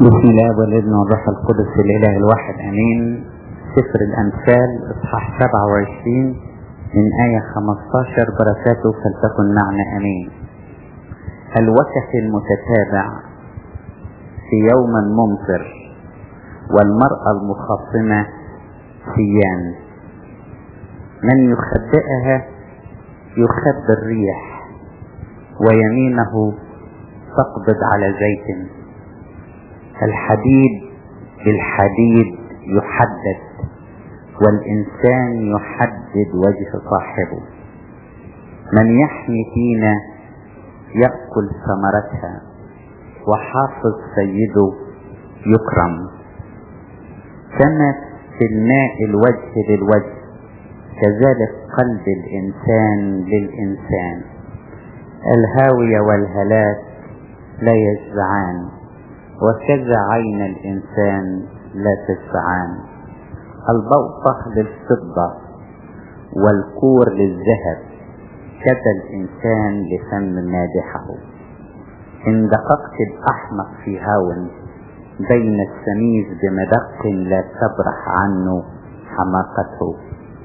بسم الله والابن والروح القدس الاله الواحد امين سفر الامثال اصحاح 27 من آية 15 بركاته فلتكن معنا امين الوكف المتتابع في يوم ممطر والمرأة المخصمة سيان من يخبئها يخبي الريح ويمينه تقبض على زيت الحديد بالحديد يحدد والإنسان يحدد وجه صاحبه من يحمي فينا يأكل ثمرتها وحافظ سيده يكرم كما في الماء الوجه للوجه كذلك قلب الإنسان للإنسان الهاوية والهلاك لا يشبعان وكذا عين الإنسان لا تشبعان البوطة للفضة والكور للذهب كذا الإنسان لفم مادحه إن دققت الأحمق في هاون بين السميز بمدق لا تبرح عنه حماقته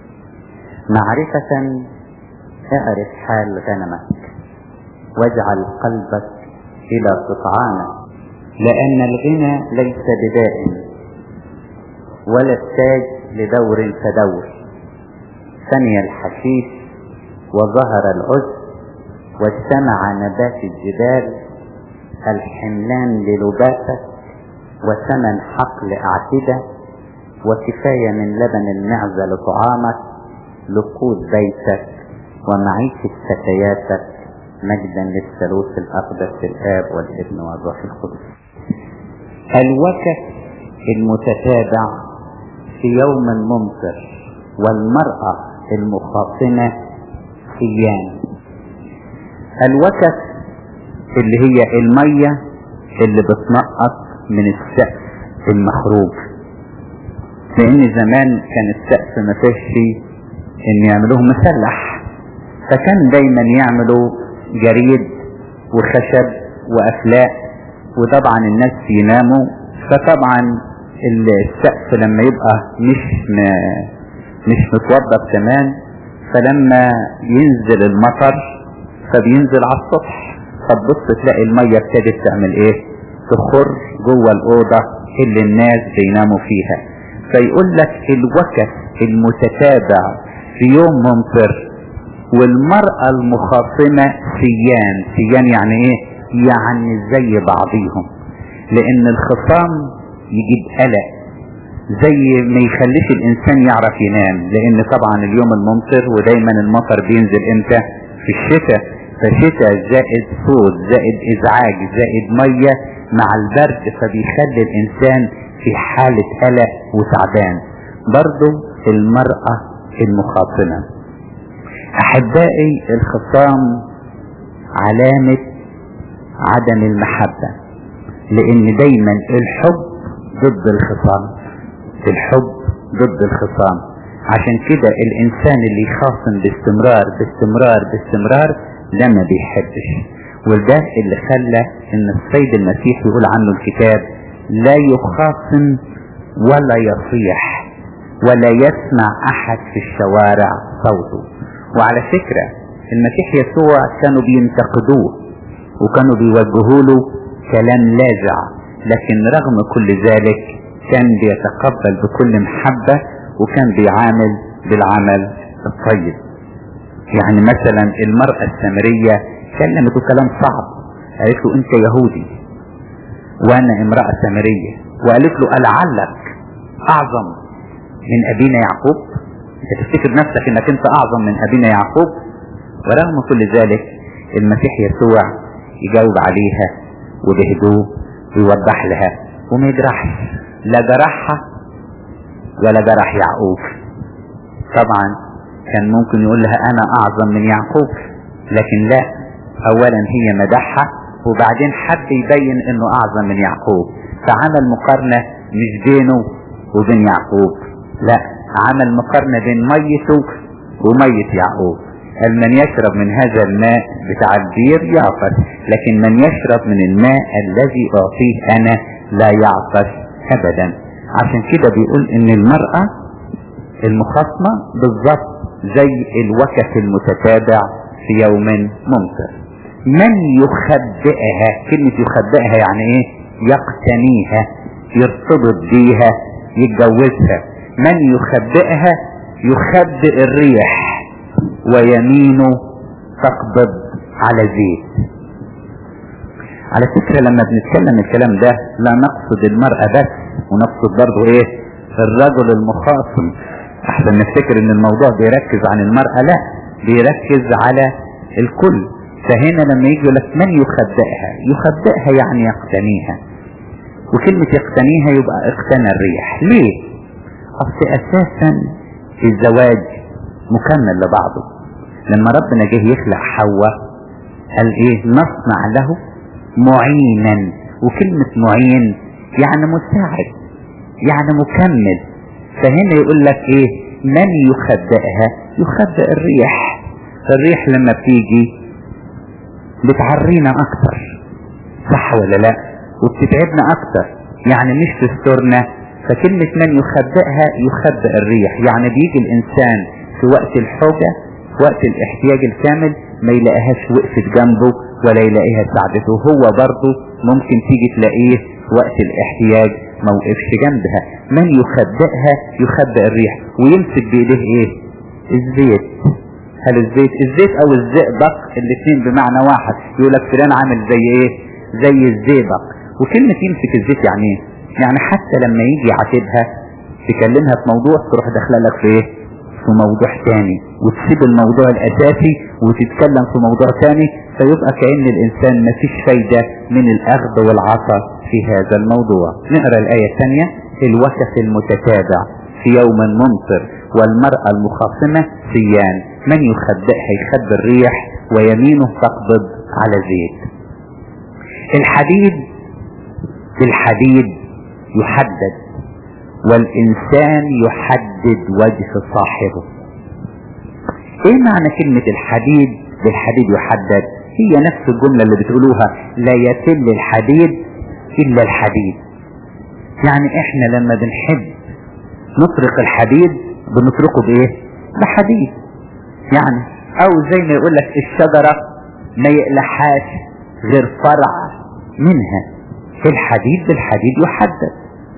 معرفة اعرف حال غنمك واجعل قلبك إلى قطعانك لأن الغنى ليس بدائم ولا التاج لدور فدور ثني الحشيش وظهر العز واجتمع نبات الجبال الحملان للباسك وثمن حقل أعتدة وكفاية من لبن المعزة لطعامك لقود بيتك ومعيشة فتياتك مجدا للثالوث الأقدس الآب والابن والروح القدس الوكف المتتابع في يوم ممطر والمرأة المخاصمة سيان الوكف اللي هي المية اللي بتنقط من السقف المخروج لان زمان كان السقف ما فيش ان يعملوه مسلح فكان دايما يعملوا جريد وخشب وافلاق وطبعا الناس يناموا فطبعا السقف لما يبقى مش م... مش متوضب كمان فلما ينزل المطر فبينزل على السطح فتبص تلاقي المية ابتدت تعمل ايه تخر جوه الأوضة اللي الناس بيناموا فيها فيقول لك الوكف المتتابع في يوم ممطر والمرأة المخاصمة سيان سيان يعني ايه يعني زي بعضيهم لان الخصام يجيب قلق زي ما يخليش الانسان يعرف ينام لان طبعا اليوم الممطر ودايما المطر بينزل امتى في الشتاء فشتاء زائد صوت زائد ازعاج زائد مية مع البرد فبيخلي الانسان في حالة قلق وتعبان برضو المرأة المخاصمة احبائي الخصام علامة عدم المحبة لان دايما الحب ضد الخصام الحب ضد الخصام عشان كده الانسان اللي يخاصم باستمرار باستمرار باستمرار ده ما بيحبش وده اللي خلى ان السيد المسيح يقول عنه الكتاب لا يخاصم ولا يصيح ولا يسمع احد في الشوارع صوته وعلى فكرة المسيح يسوع كانوا بينتقدوه وكانوا بيوجهوا له كلام لاذع لكن رغم كل ذلك كان بيتقبل بكل محبة وكان بيعامل بالعمل الطيب يعني مثلا المرأة السامرية كلمته كلام صعب قالت له انت يهودي وانا امرأة سامرية وقالت له لعلك اعظم من ابينا يعقوب انت تفتكر نفسك انك انت اعظم من ابينا يعقوب ورغم كل ذلك المسيح يسوع يجاوب عليها وبهدوء ويوضح لها وما يجرحش لا جرحها ولا جرح يعقوب طبعا كان ممكن يقول لها انا اعظم من يعقوب لكن لا اولا هي مدحها وبعدين حب يبين انه اعظم من يعقوب فعمل مقارنة مش بينه وبين يعقوب لا عمل مقارنة بين ميته ومية يعقوب قال من يشرب من هذا الماء بتاع البير يعطش لكن من يشرب من الماء الذي اعطيه انا لا يعطش ابدا عشان كده بيقول ان المرأة المخاصمة بالظبط زي الوكف المتتابع في يوم ممطر من يخبئها كلمة يخبئها يعني ايه يقتنيها يرتبط بيها يتجوزها من يخبئها يخبئ الريح ويمينه تقبض على زيت على فكرة لما بنتكلم الكلام ده لا نقصد المرأة بس ونقصد برضو ايه الرجل المخاصم احسن نفتكر ان الموضوع بيركز عن المرأة لا بيركز على الكل فهنا لما يجي لك من يخبئها يخبئها يعني يقتنيها وكلمة يقتنيها يبقى اقتنى الريح ليه اصل اساسا الزواج مكمل لبعضه لما ربنا جه يخلق حواء قال ايه نصنع له معينا وكلمة معين يعني مساعد يعني مكمل فهنا يقول لك ايه من يخبئها يخبئ الريح الريح لما بتيجي بتعرينا اكتر صح ولا لا وبتتعبنا اكتر يعني مش تسترنا فكلمة من يخبئها يخبئ الريح يعني بيجي الانسان في وقت الحاجة في وقت الاحتياج الكامل ما يلاقيهاش وقفت جنبه ولا يلاقيها ساعدته هو برضه ممكن تيجي تلاقيه في وقت الاحتياج ما وقفش جنبها من يخبئها يخبئ الريح ويمسك بايديه ايه الزيت هل الزيت الزيت او الزئبق الاثنين بمعنى واحد يقول لك فلان عامل زي ايه زي الزئبق وكلمة يمسك الزيت يعني ايه يعني حتى لما يجي يعاتبها تكلمها في موضوع تروح داخله لك في ايه في موضوع تاني وتسيب الموضوع الاساسي وتتكلم في موضوع تاني فيبقى كأن الانسان مفيش فايدة من الاخذ والعطاء في هذا الموضوع نقرأ الاية الثانية الوكف المتتابع في يوم ممطر والمرأة المخاصمة سيان من يخبئها يخبي الريح ويمينه تقبض على زيت الحديد بالحديد يحدد والإنسان يحدد وجه صاحبه ايه معنى كلمة الحديد بالحديد يحدد هي نفس الجملة اللي بتقولوها لا يتل الحديد إلا الحديد يعني احنا لما بنحب نطرق الحديد بنطرقه بايه بحديد يعني او زي ما يقول لك الشجرة ما يقلحاش غير فرع منها الحديد بالحديد يحدد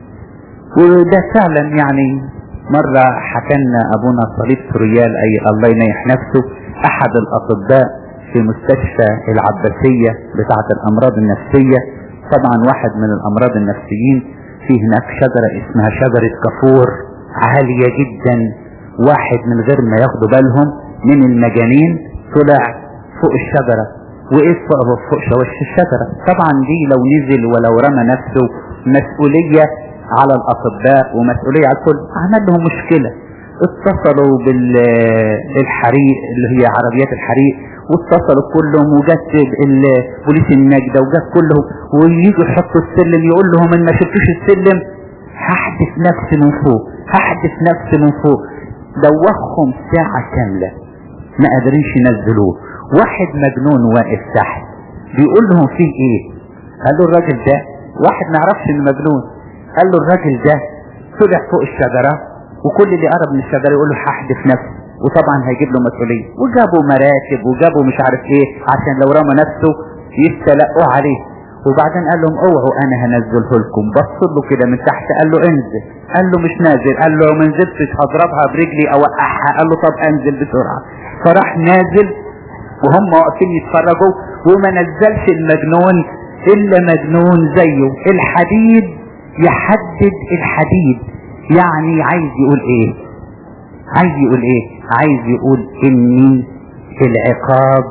وده فعلا يعني مرة حكلنا ابونا صليب سوريال اي الله ينيح نفسه احد الاطباء في مستشفى العباسية بتاعة الامراض النفسية طبعا واحد من الامراض النفسيين في هناك شجرة اسمها شجرة كافور عالية جدا واحد من غير ما ياخدوا بالهم من المجانين طلع فوق الشجرة وقف فوق فوق شوش الشجرة طبعا دي لو نزل ولو رمى نفسه مسؤولية على الاطباء ومسؤولية على الكل عمل لهم مشكلة اتصلوا بالحريق اللي هي عربيات الحريق واتصلوا كلهم وجت بوليس النجدة وجت كلهم وييجوا يحطوا السلم يقول لهم ان ما شفتوش السلم هحدث نفسي من فوق هحدث نفسي من فوق دوخهم ساعة كاملة ما قادرينش ينزلوه واحد مجنون واقف تحت بيقول لهم فيه ايه قال له الراجل ده واحد ما يعرفش انه مجنون قال له الراجل ده طلع فوق الشجرة وكل اللي قرب من الشجرة يقول له هحدث نفسي وطبعا هيجيب له مسؤولية وجابوا مراكب وجابوا مش عارف ايه عشان لو رمى نفسه يستلقوا عليه وبعدين قال لهم اوعوا انا هنزله لكم بص له كده من تحت قال له انزل قال له مش نازل قال له ما نزلتش هضربها برجلي اوقعها قال له طب انزل بسرعة فراح نازل وهم واقفين يتفرجوا وما نزلش المجنون الا مجنون زيه الحديد يحدد الحديد يعني عايز يقول ايه عايز يقول ايه عايز يقول اني العقاب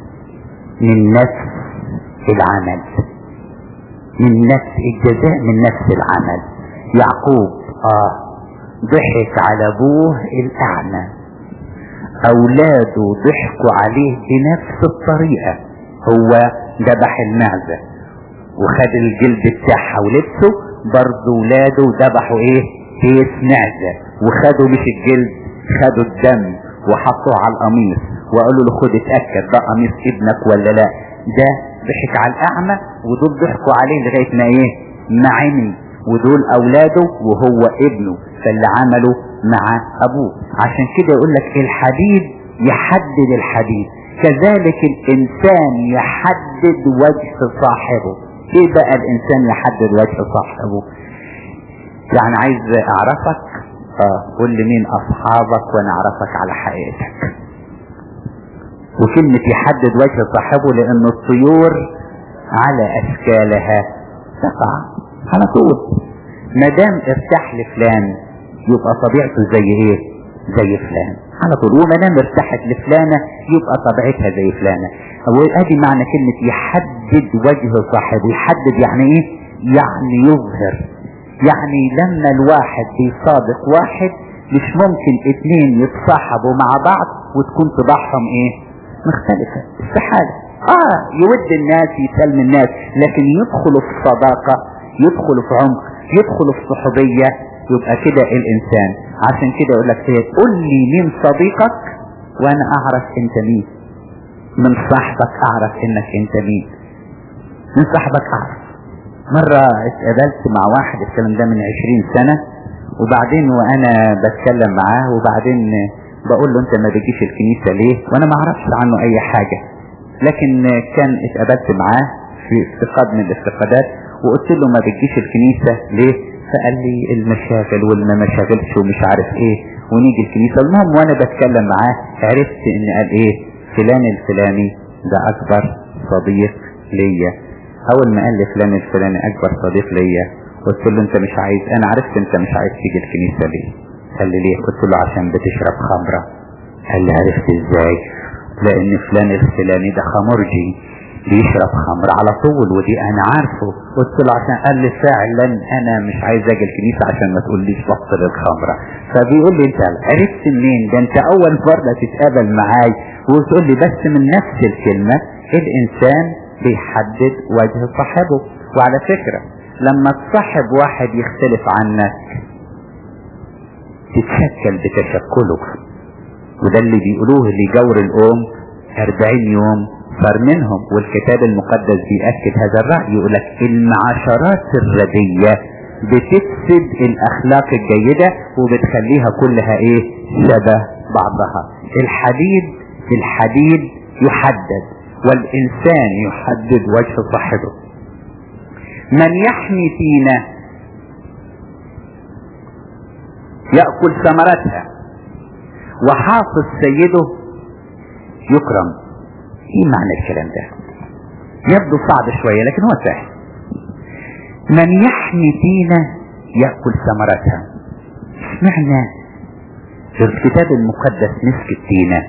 من نفس العمل من نفس الجزاء من نفس العمل يعقوب اه ضحك على ابوه الاعمى اولاده ضحكوا عليه بنفس الطريقة هو ذبح المعزة وخد الجلد بتاعها ولبسه برضه ولاده ذبحوا ايه كيس معزة وخدوا مش الجلد خدوا الدم وحطوه على القميص وقالوا له خد اتاكد ده قميص ابنك ولا لا ده ضحك على الاعمى ودول ضحكوا عليه لغايه ما ايه ما عمي ودول اولاده وهو ابنه فاللي عمله مع ابوه عشان كده يقول لك الحديد يحدد الحديد كذلك الانسان يحدد وجه صاحبه ايه بقى الانسان يحدد وجه صاحبه يعني عايز اعرفك اه قول لي مين اصحابك وانا اعرفك على حقيقتك وكلمة يحدد وجه صاحبه لان الطيور على اشكالها تقع على طول ما دام ارتاح لفلان يبقى طبيعته زي ايه زي فلان على طول وما دام ارتاحت لفلانه يبقى طبيعتها زي فلانه وادي معنى كلمه يحدد وجه صاحبه يحدد يعني ايه يعني يظهر يعني لما الواحد بيصادق واحد مش ممكن اتنين يتصاحبوا مع بعض وتكون طباعهم ايه مختلفة استحالة اه يود الناس يسلم الناس لكن يدخلوا في صداقة يدخلوا في عمق يدخلوا في صحوبية يبقى كده الانسان عشان كده يقول لك ايه قل لي مين صديقك وانا اعرف انت مين من صاحبك اعرف انك انت مين من صاحبك اعرف مرة اتقابلت مع واحد الكلام ده من عشرين سنة وبعدين وانا بتكلم معاه وبعدين بقول له انت ما بتجيش الكنيسة ليه وانا ما اعرفش عنه اي حاجة لكن كان اتقابلت معاه في افتقاد من الافتقادات وقلت له ما بتجيش الكنيسة ليه فقال لي المشاغل والما مشاغلش ومش عارف ايه ونيجي الكنيسة المهم وانا بتكلم معاه عرفت ان قال ايه فلان الفلاني ده اكبر صديق ليا اول ما قال لي فلان الفلاني اكبر صديق ليا قلت له انت مش عايز انا عرفت انت مش عايز تيجي الكنيسة ليه قال لي ليه قلت له عشان بتشرب خمرة قال لي عرفت ازاي لان فلان الفلاني ده خمرجي بيشرب خمر على طول ودي انا عارفه قلت له عشان قال لي فعلا انا مش عايز اجي الكنيسه عشان ما تقوليش بطل الخمره فبيقول لي انت عرفت منين ده انت اول مره تتقابل معاي وتقول لي بس من نفس الكلمه الانسان بيحدد وجه صاحبه وعلى فكره لما تصاحب واحد يختلف عنك تتشكل بتشكله وده اللي بيقولوه اللي جور الام 40 يوم صار منهم والكتاب المقدس بيأكد هذا الرأي يقول لك المعاشرات الردية بتفسد الأخلاق الجيدة وبتخليها كلها إيه شبه بعضها الحديد الحديد يحدد والإنسان يحدد وجه صاحبه من يحمي فينا يأكل ثمرتها وحافظ سيده يكرم ايه معنى الكلام ده يبدو صعب شوية لكن هو سهل من يحمي فينا يأكل ثمرتها معنى في الكتاب المقدس مسك التينة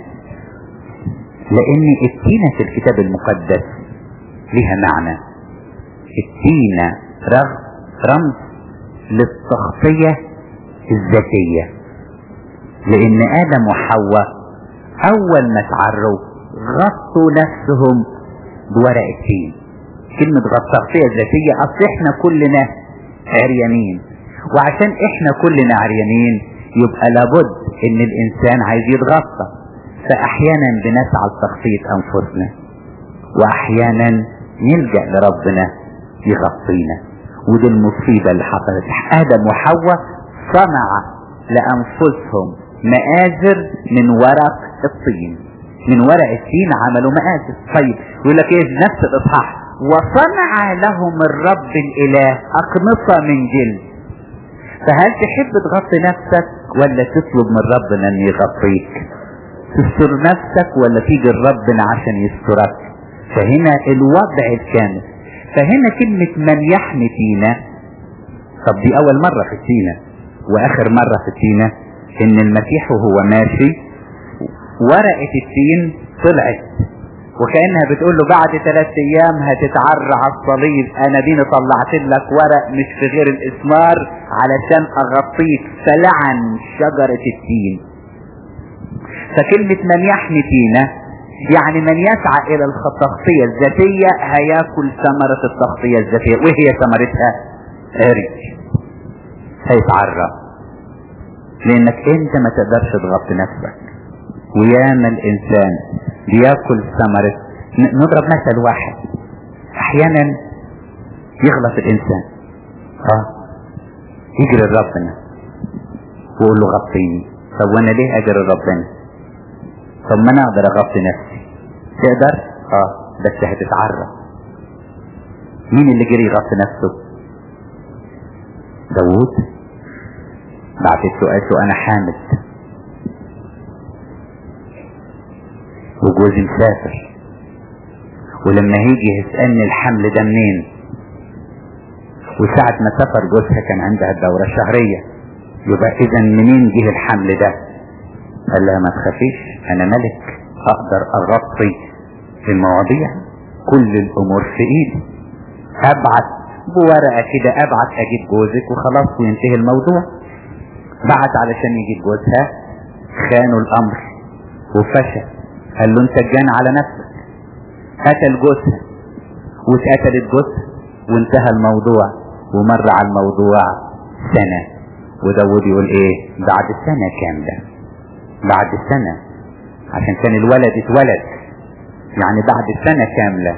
لان التينة في الكتاب المقدس لها معنى التينة رمز للتغطية الذاتية لان ادم وحواء اول ما تعروا غطوا نفسهم بورق التين كلمة تغطية ذاتية اصل احنا كلنا عريانين وعشان احنا كلنا عريانين يبقى لابد ان الانسان عايز يتغطى فاحيانا بنسعى لتغطية انفسنا واحيانا نلجأ لربنا يغطينا ودي المصيبة اللي حصلت ادم وحواء صنع لانفسهم مآزر من ورق الطين من ورق التين عملوا مآزر طيب يقول لك ايه نفس الاصحاح وصنع لهم الرب الاله اقمصة من جلد فهل تحب تغطي نفسك ولا تطلب من ربنا ان يغطيك تستر نفسك ولا تيجي ربنا عشان يسترك فهنا الوضع الكامل فهنا كلمة من يحمي فينا طب دي اول مرة في التينة واخر مرة في التينة ان المسيح وهو ماشي ورقة التين طلعت وكأنها بتقول له بعد ثلاث ايام هتتعرى على الصليب انا ديني طلعت لك ورق مش في غير الاسمار علشان اغطيك فلعن شجرة التين فكلمة من يحمي تينا يعني من يسعى الى التغطية الذاتية هياكل ثمرة التغطية الذاتية وهي ثمرتها عرج هيتعرى لانك انت ما تقدرش تغطي نفسك وياما الانسان بياكل ثمرة ن- نضرب مثل واحد احيانا يغلط الانسان اه يجري لربنا ويقول له غطيني طب وانا ليه اجري لربنا طب ما انا اقدر اغطي نفسي تقدر اه بس هتتعرض مين اللي جري يغطي نفسه داوود بعتت له قالت له انا حامل وجوزي مسافر ولما هيجي يسألني الحمل ده منين وساعة ما سافر جوزها كان عندها الدورة الشهرية يبقى اذا منين جه الحمل ده قال لها ما تخافيش انا ملك اقدر اغطي المواضيع كل الامور في ايدي ابعت بورقة كده ابعت اجيب جوزك وخلاص وينتهي الموضوع بعت علشان يجيب جوزها خانوا الامر وفشل قال له انت جان على نفسك قتل جوزها واتقتلت جوزها وانتهى الموضوع ومر على الموضوع سنة وداود يقول ايه بعد سنة كاملة بعد سنة عشان كان الولد اتولد يعني بعد سنة كاملة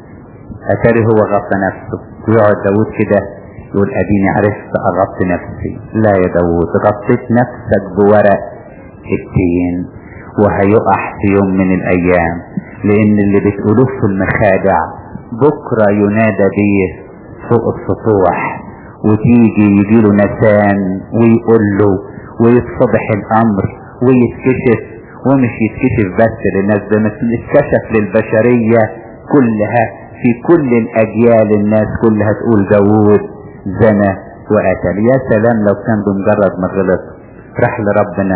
اتاري هو غطى نفسه ويقعد داود كده يقول اديني عرفت اغطي نفسي لا يا داود غطيت نفسك بورق التين وهيقع في يوم من الايام لان اللي بتقولوه في المخادع بكرة ينادى بيه فوق السطوح وتيجي يجيله نسان ويقول له ويتفضح الامر ويتكشف ومش يتكشف بس للناس ده بس يتكشف للبشرية كلها في كل الاجيال الناس كلها تقول داوود زنى وقتل يا سلام لو كان بمجرد ما غلط راح لربنا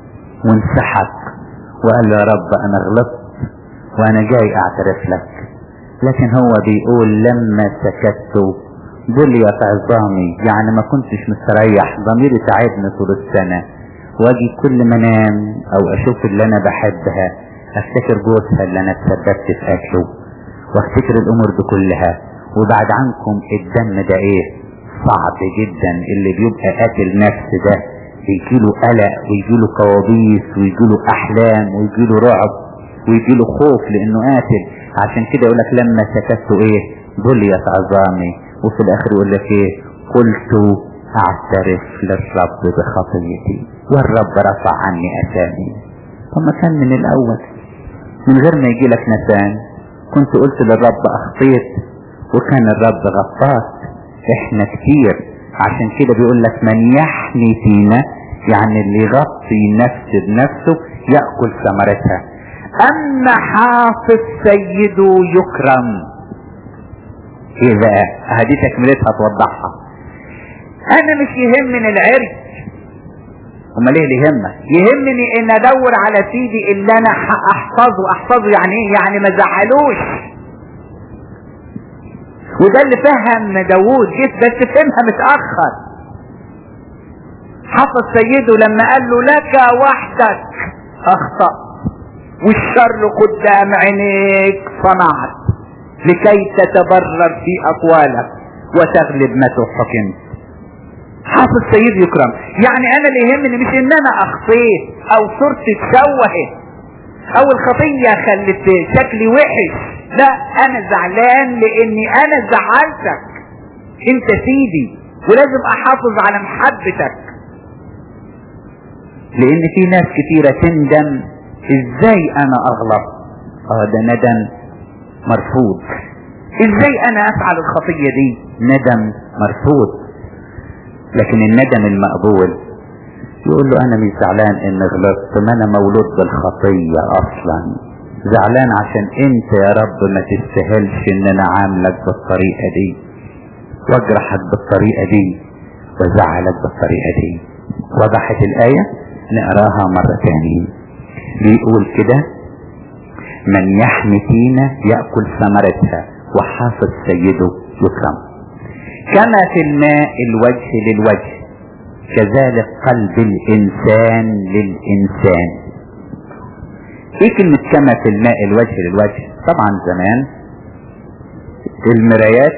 وانسحق وقال له يا رب انا غلطت وانا جاي اعترف لك لكن هو بيقول لما سكت بليت عظامي يعني ما كنتش مستريح ضميري تعبني طول السنة واجي كل ما انام او اشوف اللي انا بحبها افتكر جوزها اللي انا تسببت في اكله وافتكر الامور دي كلها وبعد عنكم الدم ده ايه صعب جدا اللي بيبقى قاتل نفس ده بيجيله قلق ويجيله كوابيس ويجيله احلام ويجيله رعب ويجيله خوف لانه قاتل عشان كده يقول لك لما سكت ايه بليت عظامي وفي الاخر يقول لك ايه قلت اعترف للرب بخطيتي والرب رفع عني اثامي طب ما كان من الاول من غير ما يجي لك نسان كنت قلت للرب اخطيت وكان الرب غطاس احنا كتير عشان كده بيقول لك من يحمي فينا يعني اللي يغطي نفس بنفسه يأكل ثمرتها اما حافظ سيده يكرم ايه بقى هدي تكملتها توضحها انا مش يهمني العرج امال ايه اللي يهمك يهمني ان ادور على سيدي اللي انا احفظه احفظه يعني ايه يعني ما زعلوش وده اللي فهم داوود جيت بس فهمها متاخر حفظ سيده لما قال له لك وحدك اخطأت والشر قدام عينيك صنعت لكي تتبرر في اقوالك وتغلب ما حكمت حافظ سيد يكرم يعني انا اللي يهمني مش ان انا اخطيت او صورتي اتشوهت او الخطية خلت شكلي وحش لا انا زعلان لاني انا زعلتك انت سيدي ولازم احافظ على محبتك لان في ناس كتيرة تندم ازاي انا اغلط اه ده ندم مرفوض ازاي انا افعل الخطية دي ندم مرفوض لكن الندم المقبول يقول له انا مش زعلان ان غلطت ما انا مولود بالخطية اصلا زعلان عشان انت يا رب ما تستاهلش ان انا عاملك بالطريقة دي واجرحك بالطريقة دي وزعلك بالطريقة دي وضحت الآية نقراها مرة تانية بيقول كده من يحمي فينا يأكل ثمرتها وحافظ سيده يكرم كما في الماء الوجه للوجه كذلك قلب الإنسان للإنسان ايه كلمة كما في الماء الوجه للوجه طبعا زمان المرايات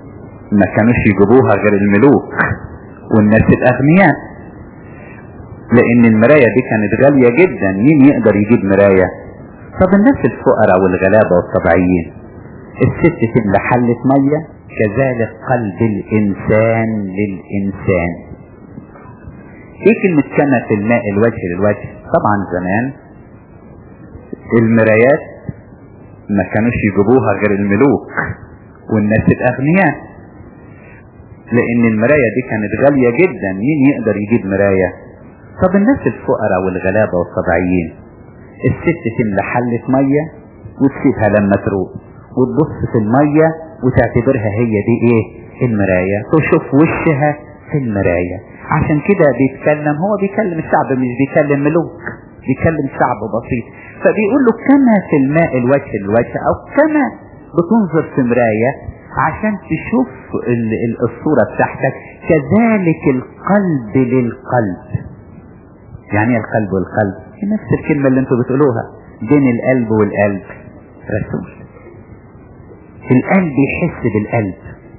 ما كانوش يجيبوها غير الملوك والناس الأغنياء لان المراية دي كانت غالية جدا مين يقدر يجيب مراية طب الناس الفقراء والغلابة والطبيعيين الست تملى حلة مية كذلك قلب الانسان للانسان ايه كلمة كما في الماء الوجه للوجه طبعا زمان المرايات ما كانوش يجيبوها غير الملوك والناس الاغنياء لان المراية دي كانت غالية جدا مين يقدر يجيب مراية طب الناس الفقراء والغلابة والطبيعيين الست تملى حلة مية وتسيبها لما تروق وتبص في المية وتعتبرها هي دي ايه المراية تشوف وشها في المراية عشان كده بيتكلم هو بيكلم الشعب مش بيكلم ملوك بيكلم شعب بسيط فبيقول له كما في الماء الوجه الوجه او كما بتنظر في مراية عشان تشوف ال- ال- الصورة بتاعتك كذلك القلب للقلب يعني ايه القلب والقلب هي نفس الكلمة اللي انتوا بتقولوها بين القلب والقلب رسول القلب يحس بالقلب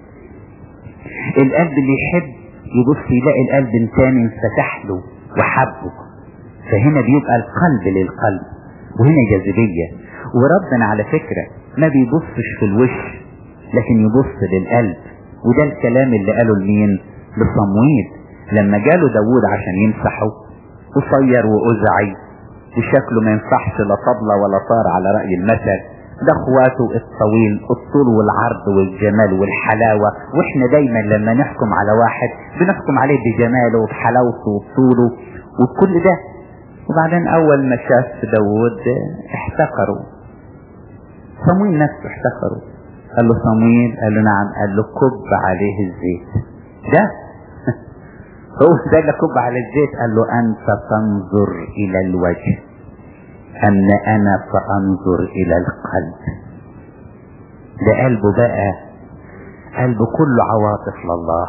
القلب اللي يحب يبص يلاقي القلب تاني انفتح له وحبه فهنا بيبقى القلب للقلب وهنا جاذبية وربنا على فكرة ما بيبصش في الوش لكن يبص للقلب وده الكلام اللي قاله لمين لصمويل لما جاله داوود عشان يمسحه قصير وأزعي وشكله ما ينفعش لا طبلة ولا طار على رأي المثل ده اخواته الطويل الطول والعرض والجمال والحلاوة واحنا دايما لما نحكم على واحد بنحكم عليه بجماله وبحلاوته وبطوله وكل ده وبعدين اول ما شاف داوود احتقروا صمويل نفسه احتقروا قال له صمويل قال له نعم قال له كب عليه الزيت ده هو ده اللي كب على الزيت قال له انت تنظر الى الوجه أن أنا فأنظر إلى القلب ده قلبه بقى قلبه كله عواطف لله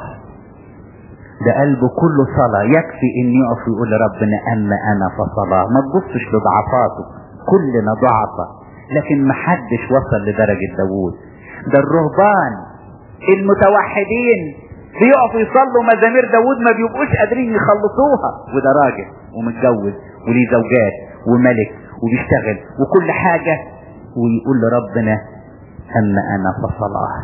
ده قلبه كله صلاة يكفي إن يقف يقول لربنا أما أنا فصلاة ما تبصش لضعفاته كلنا ضعفة لكن محدش وصل لدرجة داوود ده الرهبان المتوحدين بيقفوا يصلوا مزامير داوود ما بيبقوش قادرين يخلصوها وده راجل ومتجوز وليه زوجات وملك وبيشتغل وكل حاجة ويقول لربنا أما أنا فصلاه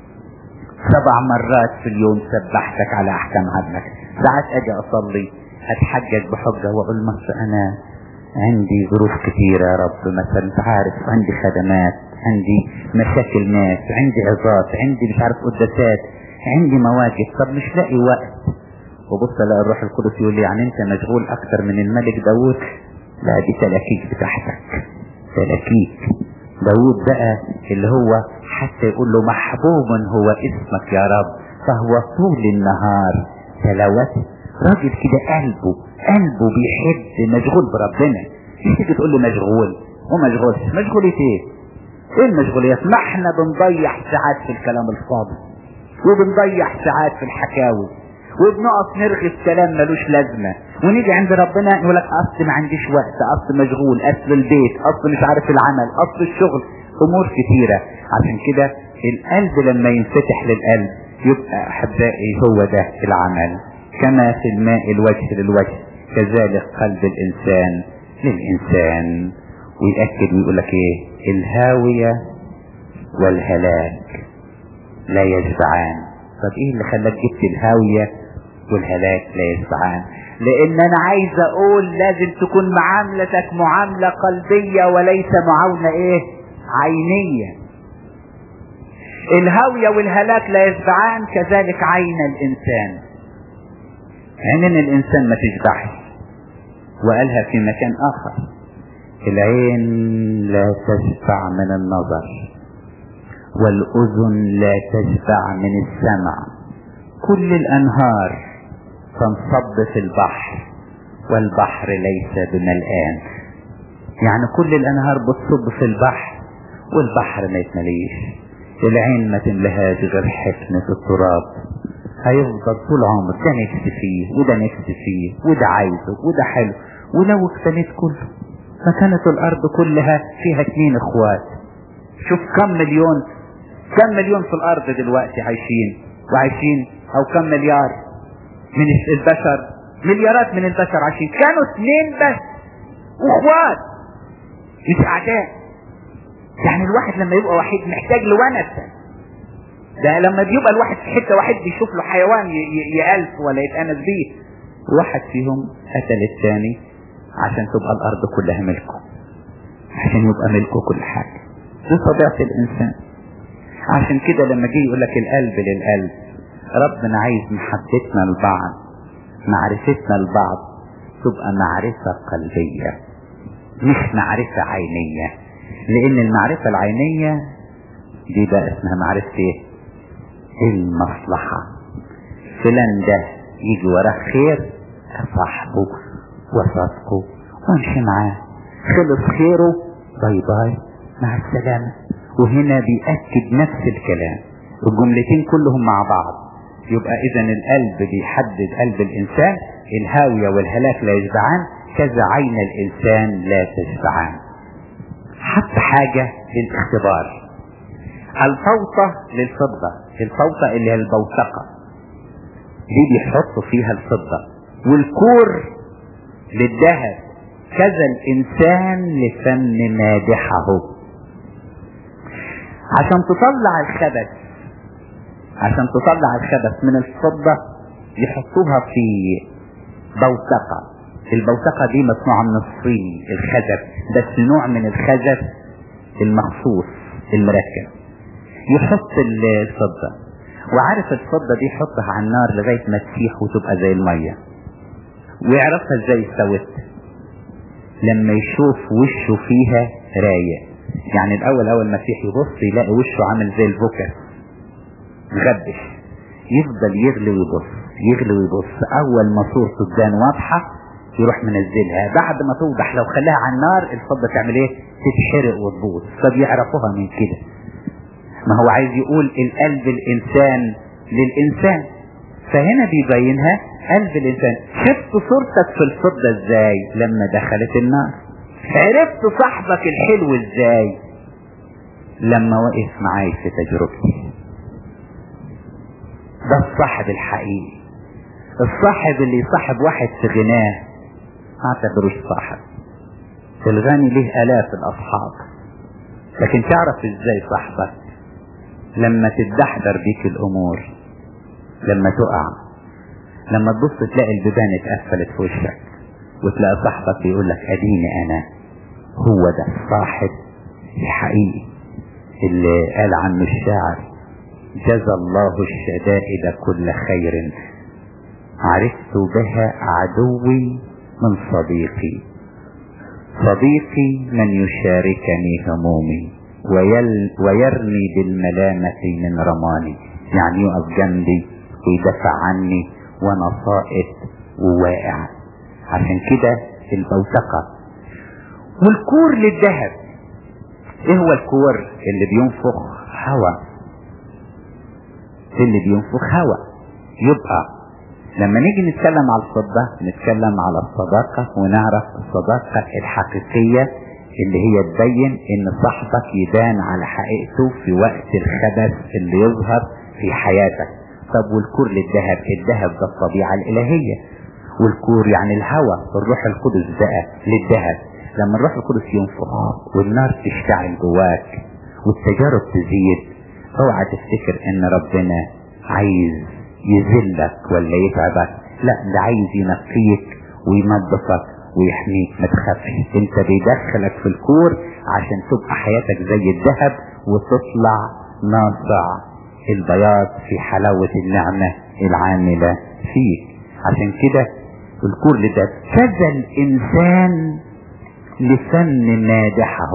سبع مرات في اليوم سبحتك على أحكام عدلك ساعات أجي أصلي أتحجج بحجة وأقول مصر أنا عندي ظروف كثيرة يا رب مثلا أنت عارف عندي خدمات عندي مشاكل ناس عندي عظات عندي مش عارف قداسات عندي مواقف طب مش لاقي وقت وبص الاقي الروح القدس يقول لي يعني انت مشغول اكتر من الملك داوود لا دي تلاكيك بتاعتك تلاكيك داود بقى اللي هو حتى يقول له محبوب هو اسمك يا رب فهو طول النهار تلاوته راجل كده قلبه قلبه بيحب مشغول بربنا مش تيجي تقول له مشغول ومشغول مشغولية ايه ايه المشغوليات ما احنا بنضيع ساعات في الكلام الفاضي وبنضيع ساعات في الحكاوي وبنقف نرغي في كلام ملوش لازمة ونيجي عند ربنا يقول لك اصل ما عنديش وقت اصل مشغول اصل البيت اصل مش عارف العمل اصل الشغل امور كتيرة عشان كده القلب لما ينفتح للقلب يبقى احبائي هو ده العمل كما في الماء الوجه للوجه كذلك قلب الانسان للانسان ويأكد ويقول لك ايه الهاوية والهلاك لا يشبعان طب ايه اللي خلاك جبت الهاوية والهلاك لا يشبعان لان انا عايز اقول لازم تكون معاملتك معاملة قلبية وليس معاونة ايه عينية الهاوية والهلاك لا يشبعان كذلك عين الانسان عين الانسان ما تشبعش وقالها في مكان اخر العين لا تشبع من النظر والأذن لا تشبع من السمع كل الأنهار تنصب في البحر والبحر ليس بملآن يعني كل الأنهار بتصب في البحر والبحر ما يتمليش العين ما تملهاش غير حفنة التراب هيفضل طول عمر ده نفسي فيه وده نفسي فيه وده عايزه وده حلو ولو اكتنيت كله فكانت الأرض كلها فيها اتنين اخوات شوف كم مليون كم مليون في الارض دلوقتي عايشين وعايشين او كم مليار من البشر مليارات من البشر عايشين كانوا اثنين بس واخوات مش اعداء يعني الواحد لما يبقى وحيد محتاج لونسه ده لما بيبقى الواحد في حته واحد بيشوف له حيوان يألف ولا يتأنس بيه واحد فيهم قتل الثاني عشان تبقى الارض كلها ملكه عشان يبقى ملكه كل حاجه دي طبيعه الانسان عشان كده لما جه يقول لك القلب للقلب ربنا عايز محبتنا لبعض معرفتنا لبعض تبقى معرفة قلبية مش معرفة عينية لان المعرفة العينية دي بقى اسمها معرفة ايه المصلحة فلان ده يجي وراه خير صاحبه وصدقه وامشي معاه خلص خيره باي باي مع السلامة وهنا بيأكد نفس الكلام الجملتين كلهم مع بعض يبقى اذا القلب بيحدد قلب الانسان الهاوية والهلاك لا يشبعان كذا عين الانسان لا تشبعان حتى حاجة للاختبار الفوطة للفضة الفوطة اللي هي البوتقة دي بيحطوا فيها الفضة والكور للذهب كذا الانسان لفم مادحه عشان تطلع الخبث عشان تطلع الخبث من الفضة يحطوها في بوتقة البوتقة دي مصنوعة من الصين الخزف بس نوع من الخزف المخصوص المركب يحط الفضة وعارف الفضة دي يحطها على النار لغاية ما تسيح وتبقى زي المية ويعرفها ازاي استوت لما يشوف وشه فيها رايق يعني الاول اول ما فيح يبص يلاقي وشه عامل زي البوكر مغبش يفضل يغلي ويبص يغلي ويبص اول ما صورته تبان واضحه يروح منزلها بعد ما توضح لو خلاها على النار الفضه تعمل ايه تتحرق وتبوظ فبيعرفوها من كده ما هو عايز يقول القلب الانسان للانسان فهنا بيبينها قلب الانسان شفت صورتك في الفضه ازاي لما دخلت النار عرفت صاحبك الحلو ازاي لما وقف معاي في تجربتي ده الصاحب الحقيقي الصاحب اللي يصاحب واحد في غناه ما اعتبروش صاحب الغني له الاف الاصحاب لكن تعرف ازاي صاحبك لما تتدحضر بيك الامور لما تقع لما تبص تلاقي البيبان اتقفلت في وشك وتلاقي صاحبك يقول لك اديني انا هو ده الصاحب الحقيقي اللي قال عنه الشاعر جزى الله الشدائد كل خير عرفت بها عدوي من صديقي صديقي من يشاركني همومي ويل ويرمي بالملامة من رماني يعني يقف جنبي ويدافع عني وانا ساقط وواقع عشان كده البوتقة والكور للذهب ايه هو الكور اللي بينفخ هواء اللي بينفخ هواء يبقى لما نيجي نتكلم على الفضة نتكلم على الصداقة ونعرف الصداقة الحقيقية اللي هي تبين ان صاحبك يبان على حقيقته في وقت الخبث اللي يظهر في حياتك طب والكور للذهب الذهب ده الطبيعة الالهية والكور يعني الهوى الروح القدس بقى للذهب لما الروح القدس ينفخ والنار تشتعل جواك والتجارب تزيد اوعى تفتكر ان ربنا عايز يذلك ولا يتعبك لا ده عايز ينقيك وينظفك ويحميك ما تخافش انت بيدخلك في الكور عشان تبقى حياتك زي الذهب وتطلع ناصع البياض في حلاوة النعمة العاملة فيك عشان كده الكور لده كذا الانسان لفن مادحه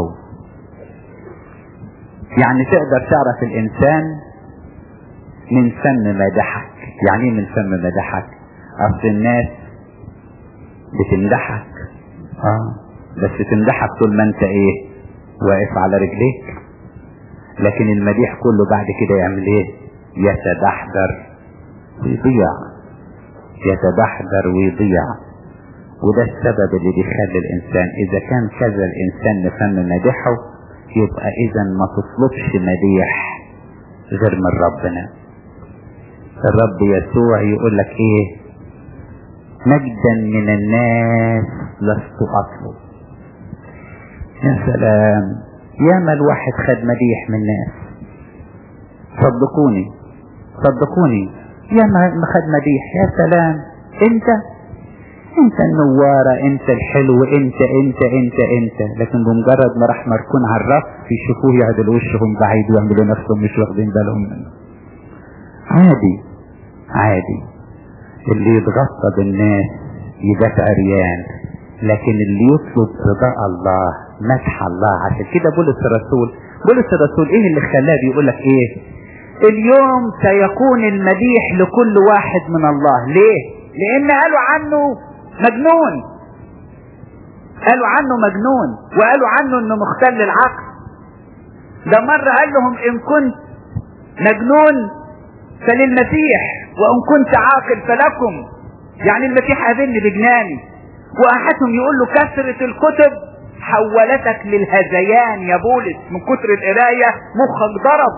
يعني تقدر تعرف الانسان من فم مدحك يعني ايه من فم مدحك اصل الناس بتمدحك اه بس تمدحك طول ما انت ايه واقف على رجليك لكن المديح كله بعد كده يعمل ايه يتدحضر ويضيع يتدحضر ويضيع وده السبب اللي بيخلي الانسان اذا كان كذا الانسان لفم مدحه يبقى اذا ما تطلبش مديح غير من ربنا الرب يسوع يقول لك ايه مجدا من الناس لست اطلب يا سلام ياما الواحد خد مديح من الناس صدقوني صدقوني ياما خد مديح يا سلام انت انت النوارة انت الحلو انت انت انت انت لكن بمجرد ما راح مركون على الرف يشوفوه يعدل وشهم بعيد ويعملوا نفسهم مش واخدين بالهم منه عادي عادي اللي يتغطى بالناس يبقى عريان لكن اللي يطلب رضاء الله مدح الله عشان كده بولس الرسول بولس الرسول ايه اللي خلاه بيقول لك ايه اليوم سيكون المديح لكل واحد من الله ليه لان قالوا عنه مجنون قالوا عنه مجنون وقالوا عنه انه مختل العقل ده مرة قال لهم ان كنت مجنون فللمسيح وان كنت عاقل فلكم يعني المسيح اذن بجناني واحدهم يقول له كثرة الكتب حولتك للهذيان يا بولس من كتر القراية مخك ضرب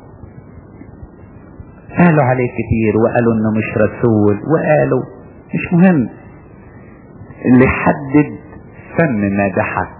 قالوا عليه كتير وقالوا انه مش رسول وقالوا مش مهم اللي حدد فم مدحك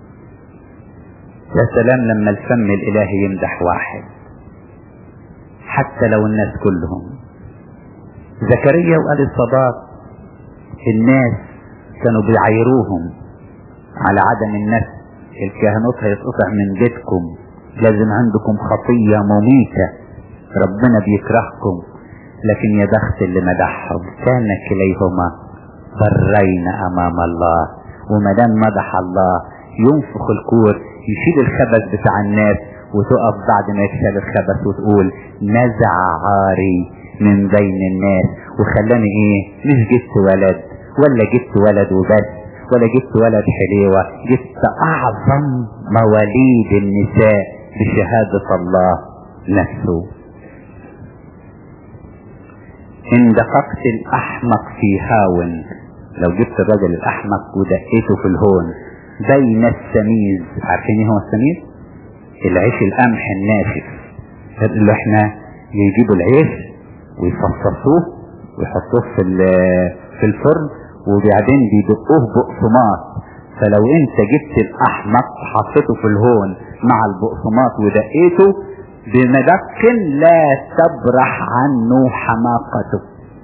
يا سلام لما الفم الالهي يمدح واحد حتى لو الناس كلهم زكريا وقال الصداق الناس كانوا بيعايروهم على عدم النفس الكهنوت هيتقطع من بيتكم لازم عندكم خطية مميتة ربنا بيكرهكم لكن يا بخت اللي مدحهم كان كليهما برين امام الله وما دام مدح الله ينفخ الكور يشيل الخبث بتاع الناس وتقف بعد ما يشيل الخبث وتقول نزع عاري من بين الناس وخلاني ايه مش جبت ولد ولا جبت ولد وبس ولا جبت ولد حليوة جبت اعظم مواليد النساء بشهادة الله نفسه ان دققت الاحمق في هاون لو جبت الرجل الاحمق ودقيته في الهون بين السميز عارفين ايه هو السميز العيش القمح الناشف اللي احنا يجيبوا العيش ويفصصوه ويحطوه في في الفرن وبعدين بيدقوه بقسماط فلو انت جبت الاحمق حطيته في الهون مع البقسماط ودقيته بمدق لا تبرح عنه حماقته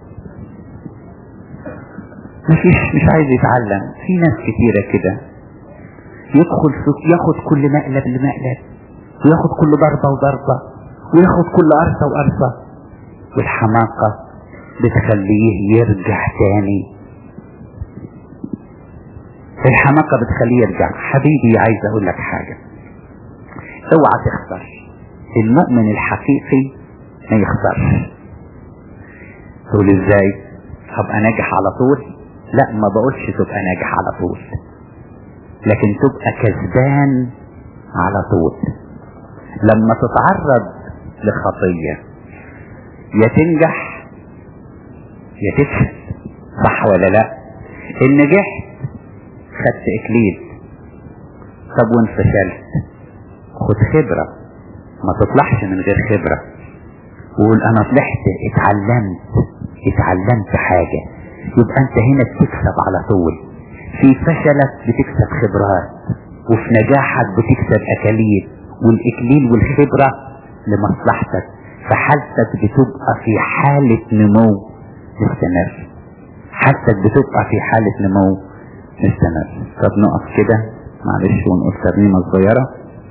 مفيش مش عايز يتعلم في ناس كتيرة كده يدخل ياخد كل مقلب لمقلب وياخد كل ضربة وضربة وياخد كل قرصة وقرصة والحماقة بتخليه يرجع تاني الحماقة بتخليه يرجع حبيبي عايز اقول لك حاجة اوعى تخسر المؤمن الحقيقي ما يخسرش تقول ازاي هبقى ناجح على طول لا ما بقولش تبقى ناجح على طول لكن تبقى كسبان على طول لما تتعرض لخطية يا تنجح يا تفشل صح ولا لا ان نجحت خدت اكليل طب وان فشلت خد خبرة ما تطلعش من غير خبرة وقول انا طلعت اتعلمت اتعلمت حاجة يبقى انت هنا بتكسب على طول في فشلك بتكسب خبرات وفي نجاحك بتكسب اكاليل والاكليل والخبرة لمصلحتك فحالتك بتبقى في حالة نمو مستمر حالتك بتبقى في حالة نمو مستمر طب نقف كده معلش ونقول ترنيمة صغيرة